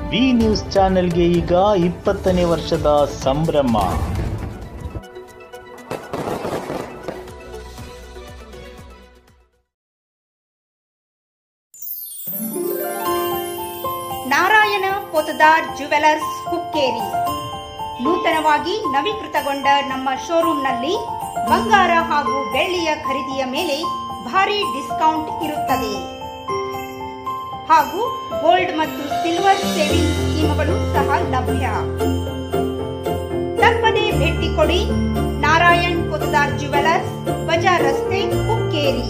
B news ಚಾನೆಲ್ಗೆ ಈಗ ಇಪ್ಪತ್ತನೇ ವರ್ಷದ ಸಂಭ್ರಮ ನಾರಾಯಣ ಪೊತದಾರ್ ಜುವೆಲರ್ಸ್ ಹುಕ್ಕೇರಿ ನೂತನವಾಗಿ ನವೀಕೃತಗೊಂಡ ನಮ್ಮ ಶೋರೂಂನಲ್ಲಿ ಬಂಗಾರ ಹಾಗೂ ಬೆಳ್ಳಿಯ ಖರೀದಿಯ ಮೇಲೆ ಭಾರಿ ಡಿಸ್ಕೌಂಟ್ ಇರುತ್ತದೆ ಹಾಗೂ ಗೋಲ್ಡ್ ಮತ್ತು ಸಿಲ್ವರ್ ಸೇವಿಂಗ್ ಸ್ಕೀಮ್ಗಳು ಸಹ ಲಭ್ಯ ತಪ್ಪದೇ ಭೇಟಿ ಕೊಡಿ ನಾರಾಯಣ್ ಪೊತದಾರ್ ಜುವೆಲರ್ಸ್ ಬಜಾರ್ ರಸ್ತೆ ಹುಕ್ಕೇರಿ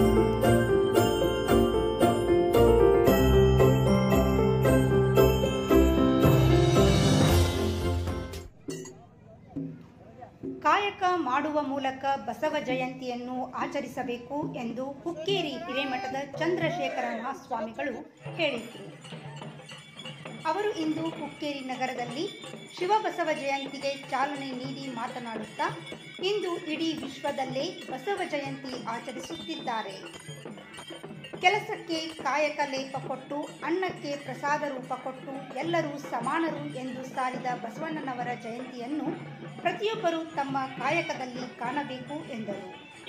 ಕಾಯಕ ಮಾಡುವ ಮೂಲಕ ಬಸವ ಜಯಂತಿಯನ್ನು ಆಚರಿಸಬೇಕು ಎಂದು ಹುಕ್ಕೇರಿ ಹಿರೇಮಠದ ಚಂದ್ರಶೇಖರ ಮಹಾಸ್ವಾಮಿಗಳು ಹೇಳಿದರು ಅವರು ಇಂದು ಹುಕ್ಕೇರಿ ನಗರದಲ್ಲಿ ಶಿವಬಸವ ಜಯಂತಿಗೆ ಚಾಲನೆ ನೀಡಿ ಮಾತನಾಡುತ್ತಾ ಇಂದು ಇಡೀ ವಿಶ್ವದಲ್ಲೇ ಬಸವ ಜಯಂತಿ ಆಚರಿಸುತ್ತಿದ್ದಾರೆ ಕೆಲಸಕ್ಕೆ ಕಾಯಕ ಲೇಪ ಕೊಟ್ಟು ಅನ್ನಕ್ಕೆ ಪ್ರಸಾದ ರೂಪ ಕೊಟ್ಟು ಎಲ್ಲರೂ ಸಮಾನರು ಎಂದು ಸಾರಿದ ಬಸವಣ್ಣನವರ ಜಯಂತಿಯನ್ನು ಪ್ರತಿಯೊಬ್ಬರು ತಮ್ಮ ಕಾಯಕದಲ್ಲಿ ಕಾಣಬೇಕು ಎಂದರು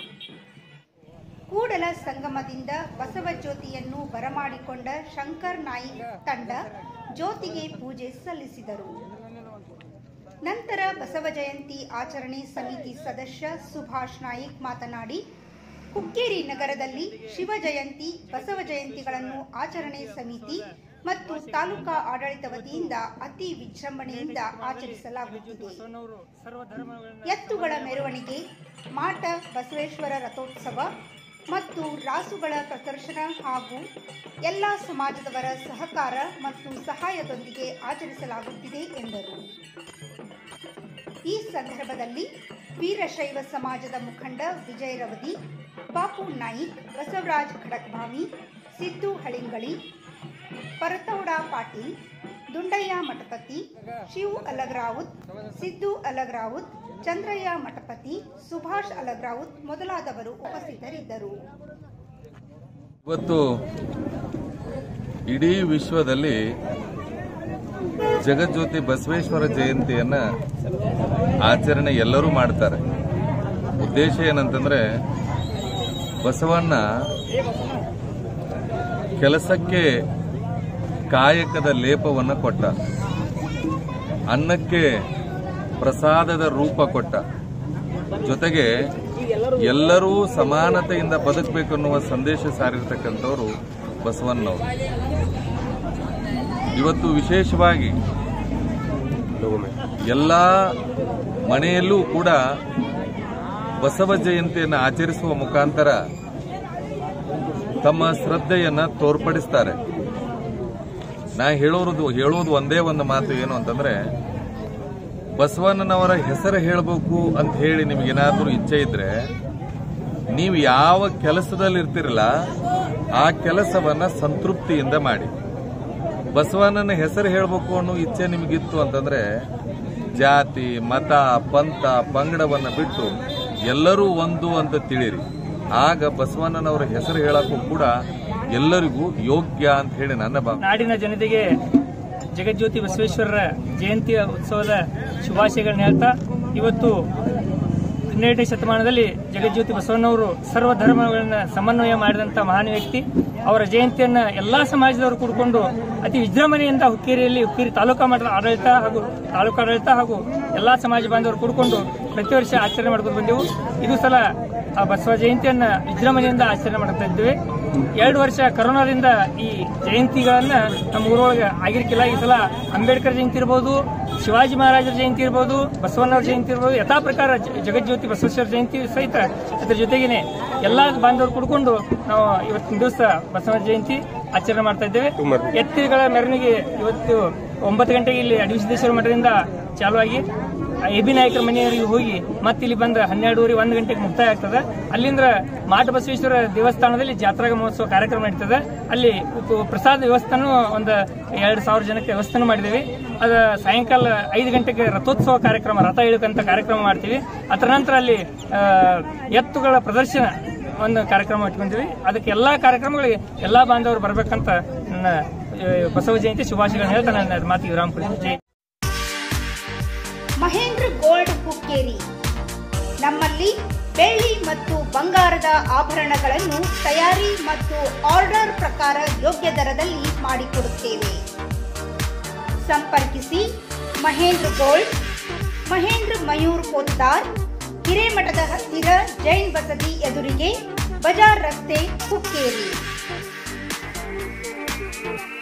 ಕೂಡಲ ಸಂಗಮದಿಂದ ಬಸವ ಜ್ಯೋತಿಯನ್ನು ಬರಮಾಡಿಕೊಂಡ ಶಂಕರ್ ನಾಯಿಕ್ ತಂಡ ಜ್ಯೋತಿಗೆ ಪೂಜೆ ಸಲ್ಲಿಸಿದರು ನಂತರ ಬಸವ ಜಯಂತಿ ಆಚರಣೆ ಸಮಿತಿ ಸದಸ್ಯ ಸುಭಾಷ್ ನಾಯಿಕ್ ಮಾತನಾಡಿ ಹುಕ್ಕೇರಿ ನಗರದಲ್ಲಿ ಶಿವ ಜಯಂತಿ ಬಸವ ಜಯಂತಿಗಳನ್ನು ಆಚರಣೆ ಸಮಿತಿ ಮತ್ತು ತಾಲೂಕಾ ಆಡಳಿತ ವತಿಯಿಂದ ಅತಿ ವಿಜೃಂಭಣೆಯಿಂದ ಆಚರಿಸಲಾಗುತ್ತಿದೆ ಎತ್ತುಗಳ ಮೆರವಣಿಗೆ ಮಾಟ ಬಸವೇಶ್ವರ ರಥೋತ್ಸವ ಮತ್ತು ರಾಸುಗಳ ಪ್ರದರ್ಶನ ಹಾಗೂ ಎಲ್ಲ ಸಮಾಜದವರ ಸಹಕಾರ ಮತ್ತು ಸಹಾಯದೊಂದಿಗೆ ಆಚರಿಸಲಾಗುತ್ತಿದೆ ಎಂದರು ಈ ಸಂದರ್ಭದಲ್ಲಿ ವೀರಶೈವ ಸಮಾಜದ ಮುಖಂಡ ವಿಜಯ ರವದಿ ಬಾಪು ನಾಯಿಕ್ ಬಸವರಾಜ್ ಖಡಕ್ಭಾವಿ ಸಿದ್ದು ಹಳಿಂಗಳಿ ಪರತೌಡ ಪಾಟೀಲ್ ದುಂಡಯ್ಯ ಮಠಪತಿ ಶಿವ್ ಅಲಗ್ರಾವುತ್ ಸಿದ್ದು ಅಲಗ್ರಾವುತ್ ಚಂದ್ರಯ್ಯ ಮಠಪತಿ ಸುಭಾಷ್ ಅಲಗ್ರಾವುತ್ ಮೊದಲಾದವರು ಉಪಸ್ಥಿತರಿದ್ದರು ಇವತ್ತು ಇಡೀ ವಿಶ್ವದಲ್ಲಿ ಜಗಜ್ಯೋತಿ ಬಸವೇಶ್ವರ ಜಯಂತಿಯನ್ನ ಆಚರಣೆ ಎಲ್ಲರೂ ಮಾಡ್ತಾರೆ ಉದ್ದೇಶ ಏನಂತಂದ್ರೆ ಬಸವಣ್ಣ ಕೆಲಸಕ್ಕೆ ಕಾಯಕದ ಲೇಪವನ್ನ ಕೊಟ್ಟ ಅನ್ನಕ್ಕೆ ಪ್ರಸಾದದ ರೂಪ ಕೊಟ್ಟ ಜೊತೆಗೆ ಎಲ್ಲರೂ ಸಮಾನತೆಯಿಂದ ಬದುಕಬೇಕನ್ನುವ ಸಂದೇಶ ಸಾರಿರ್ತಕ್ಕಂಥವ್ರು ಬಸವಣ್ಣವರು ಇವತ್ತು ವಿಶೇಷವಾಗಿ ಎಲ್ಲ ಮನೆಯಲ್ಲೂ ಕೂಡ ಬಸವ ಜಯಂತಿಯನ್ನು ಆಚರಿಸುವ ಮುಖಾಂತರ ತಮ್ಮ ಶ್ರದ್ಧೆಯನ್ನ ತೋರ್ಪಡಿಸ್ತಾರೆ ನಾ ಹೇಳೋದು ಹೇಳೋದು ಒಂದೇ ಒಂದು ಮಾತು ಏನು ಅಂತಂದ್ರೆ ಬಸವಣ್ಣನವರ ಹೆಸರು ಹೇಳಬೇಕು ಅಂತ ಹೇಳಿ ನಿಮ್ಗೇನಾದ್ರೂ ಇಚ್ಛೆ ಇದ್ರೆ ನೀವು ಯಾವ ಕೆಲಸದಲ್ಲಿ ಇರ್ತಿರಲ್ಲ ಆ ಕೆಲಸವನ್ನ ಸಂತೃಪ್ತಿಯಿಂದ ಮಾಡಿ ಬಸವಣ್ಣನ ಹೆಸರು ಹೇಳಬೇಕು ಅನ್ನೋ ಇಚ್ಛೆ ನಿಮಗಿತ್ತು ಅಂತಂದ್ರೆ ಜಾತಿ ಮತ ಪಂಥ ಪಂಗಡವನ್ನ ಬಿಟ್ಟು ಎಲ್ಲರೂ ಒಂದು ಅಂತ ತಿಳಿರಿ ಆಗ ಬಸವಣ್ಣನವರ ಹೆಸರು ಹೇಳಕ್ಕೂ ಕೂಡ ಎಲ್ಲರಿಗೂ ಯೋಗ್ಯ ಅಂತ ಹೇಳಿ ನನ್ನ ಭಾವನೆ ನಾಡಿನ ಜನತೆಗೆ ಜಗಜ್ಯೋತಿ ಬಸವೇಶ್ವರರ ಜಯಂತಿಯ ಉತ್ಸವದ ಶುಭಾಶಯಗಳನ್ನ ಹೇಳ್ತಾ ಇವತ್ತು ಹನ್ನೆರಡನೇ ಶತಮಾನದಲ್ಲಿ ಜಗಜ್ಯೋತಿ ಬಸವಣ್ಣವರು ಸರ್ವ ಧರ್ಮಗಳನ್ನ ಸಮನ್ವಯ ಮಾಡಿದಂತ ಮಹಾನ್ ವ್ಯಕ್ತಿ ಅವರ ಜಯಂತಿಯನ್ನ ಎಲ್ಲಾ ಸಮಾಜದವರು ಕೂಡಿಕೊಂಡು ಅತಿ ವಿಜೃಂಭಣೆಯಿಂದ ಹುಕ್ಕೇರಿಯಲ್ಲಿ ಹುಕ್ಕೇರಿ ತಾಲೂಕಾ ಮಟ್ಟದ ಆಡಳಿತ ಹಾಗೂ ತಾಲೂಕು ಆಡಳಿತ ಹಾಗೂ ಎಲ್ಲಾ ಸಮಾಜ ಬಾಂಧವರು ಕೂಡಿಕೊಂಡು ಪ್ರತಿ ವರ್ಷ ಆಚರಣೆ ಮಾಡ್ಕೊಂಡು ಬಂದೆವು ಇದು ಸಲ ಆ ಬಸವ ಜಯಂತಿಯನ್ನ ವಿಜೃಂಭಣೆಯಿಂದ ಆಚರಣೆ ಮಾಡ್ತಾ ಇದ್ದೇವೆ ಎರಡು ವರ್ಷ ಕರೋನಾದಿಂದ ಈ ಜಯಂತಿಗಳನ್ನ ನಮ್ಮ ಊರೊಳಗೆ ಆಗಿರ್ಕಿಲ್ಲ ಈ ಸಲ ಅಂಬೇಡ್ಕರ್ ಜಯಂತಿ ಇರ್ಬೋದು ಶಿವಾಜಿ ಮಹಾರಾಜರ ಜಯಂತಿ ಇರ್ಬೋದು ಬಸವಣ್ಣವ್ರ ಜಯಂತಿ ಇರ್ಬೋದು ಯಥಾ ಪ್ರಕಾರ ಜ- ಜಗಜ್ಯೋತಿ ಬಸವೇಶ್ವರ ಜಯಂತಿ ಸಹಿತ ಅದ್ರ ಜೊತೆಗೇನೆ ಎಲ್ಲಾ ಬಾಂಧವರು ಕುಡ್ಕೊಂಡು ನಾವು ಇವತ್ತಿನ ದಿವಸ ಬಸವ ಜಯಂತಿ ಆಚರಣೆ ಮಾಡ್ತಾ ಇದ್ದೇವೆ ಎತ್ತಿಗಳ ಮೆರವಣಿಗೆ ಇವತ್ತು ಒಂಬತ್ತು ಗಂಟೆಗೆ ಇಲ್ಲಿ ಅಡಿವಿಸಿದ್ದೇಶ್ವರ ಮಠದಿಂದ ಚಾಲುವಾಗಿ ಎ ಬಿ ನಾಯಕರ ಮನೆಯವರಿಗೆ ಹೋಗಿ ಮತ್ತೆ ಇಲ್ಲಿ ಬಂದ ಹನ್ನೆರಡೂವರೆ ಒಂದು ಗಂಟೆಗೆ ಮುಕ್ತಾಯ ಆಗ್ತದೆ ಅಲ್ಲಿಂದ ಮಾಟ ಬಸವೇಶ್ವರ ದೇವಸ್ಥಾನದಲ್ಲಿ ಜಾತ್ರಾ ಮಹೋತ್ಸವ ಕಾರ್ಯಕ್ರಮ ನಡೀತದೆ ಅಲ್ಲಿ ಉಪ- ಪ್ರಸಾದ ವ್ಯವಸ್ಥೆನೂ ಒಂದು ಎರಡು ಸಾವಿರ ಜನಕ್ಕೆ ವ್ಯವಸ್ಥೆನೂ ಮಾಡಿದ್ದೇವೆ ಅದ ಸಾಯಂಕಾಲ ಐದು ಗಂಟೆಗೆ ರಥೋತ್ಸವ ಕಾರ್ಯಕ್ರಮ ರಥ ಇಳಕಂತ ಕಾರ್ಯಕ್ರಮ ಮಾಡ್ತೀವಿ ಅದರ ನಂತರ ಅಲ್ಲಿ ಆ, ಎತ್ತುಗಳ ಪ್ರದರ್ಶನ ಒಂದು ಕಾರ್ಯಕ್ರಮ ಇಟ್ಕೊಂತೀವಿ ಅದಕ್ಕೆ ಎಲ್ಲಾ ಕಾರ್ಯಕ್ರಮಗಳಿಗೆ ಎಲ್ಲಾ ಬಾಂಧವರು ಬರ್ಬೇಕಂತ ನನ್ನ ಆ, ಬಸವ ಜಯಂತಿ ಶುಭಾಶಯಗಳನ್ನ ಹೇಳ್ತಾ ನನ್ನ ಮಾತಿಗೆ ವಿರಾಮ ಕೊಡ್ತೀನಿ ಜೈ ಮಹೇಂದ್ರ ಗೋಲ್ಡ್ ಹುಕ್ಕೇರಿ ನಮ್ಮಲ್ಲಿ ಬೆಳ್ಳಿ ಮತ್ತು ಬಂಗಾರದ ಆಭರಣಗಳನ್ನು ತಯಾರಿ ಮತ್ತು ಆರ್ಡರ್ ಪ್ರಕಾರ ಯೋಗ್ಯ ದರದಲ್ಲಿ ಮಾಡಿಕೊಡುತ್ತೇವೆ ಸಂಪರ್ಕಿಸಿ ಮಹೇಂದ್ರ ಗೋಲ್ಡ್ ಮಹೇಂದ್ರ ಮಯೂರ್ ಪೋತ್ತಾರ್ ಹಿರೇಮಠದ ಹತ್ತಿರ ಜೈನ್ ಬಸದಿ ಎದುರಿಗೆ ಬಜಾರ್ ರಸ್ತೆ ಹುಕ್ಕೇರಿ